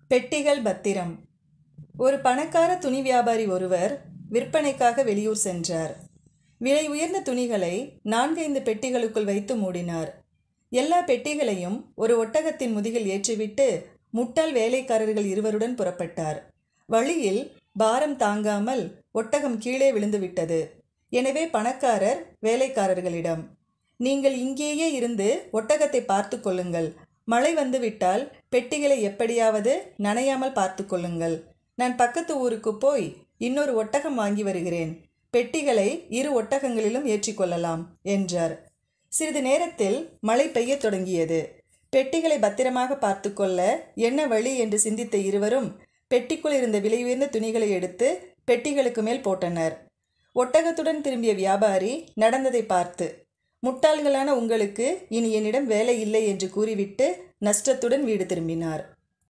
பெட்டிகள் பத்திரம் ஒரு பணக்கார துணி வியாபாரி ஒருவர் விற்பனைக்காக வெளியூர் சென்றார் விலை உயர்ந்த துணிகளை நான்கைந்து பெட்டிகளுக்குள் வைத்து மூடினார் எல்லா பெட்டிகளையும் ஒரு ஒட்டகத்தின் முதுகில் ஏற்றிவிட்டு முட்டாள் வேலைக்காரர்கள் இருவருடன் புறப்பட்டார் வழியில் பாரம் தாங்காமல் ஒட்டகம் கீழே விழுந்துவிட்டது எனவே பணக்காரர் வேலைக்காரர்களிடம் நீங்கள் இங்கேயே இருந்து ஒட்டகத்தை பார்த்து கொள்ளுங்கள் மழை வந்துவிட்டால் பெட்டிகளை எப்படியாவது நனையாமல் பார்த்து கொள்ளுங்கள் நான் பக்கத்து ஊருக்கு போய் இன்னொரு ஒட்டகம் வாங்கி வருகிறேன் பெட்டிகளை இரு ஒட்டகங்களிலும் ஏற்றிக்கொள்ளலாம் என்றார் சிறிது நேரத்தில் மழை பெய்யத் தொடங்கியது பெட்டிகளை பத்திரமாக பார்த்து கொள்ள என்ன வழி என்று சிந்தித்த இருவரும் பெட்டிக்குள் இருந்த விலை உயர்ந்த துணிகளை எடுத்து பெட்டிகளுக்கு மேல் போட்டனர் ஒட்டகத்துடன் திரும்பிய வியாபாரி நடந்ததை பார்த்து முட்டாள்களான உங்களுக்கு இனி என்னிடம் வேலை இல்லை என்று கூறிவிட்டு நஷ்டத்துடன் வீடு திரும்பினார்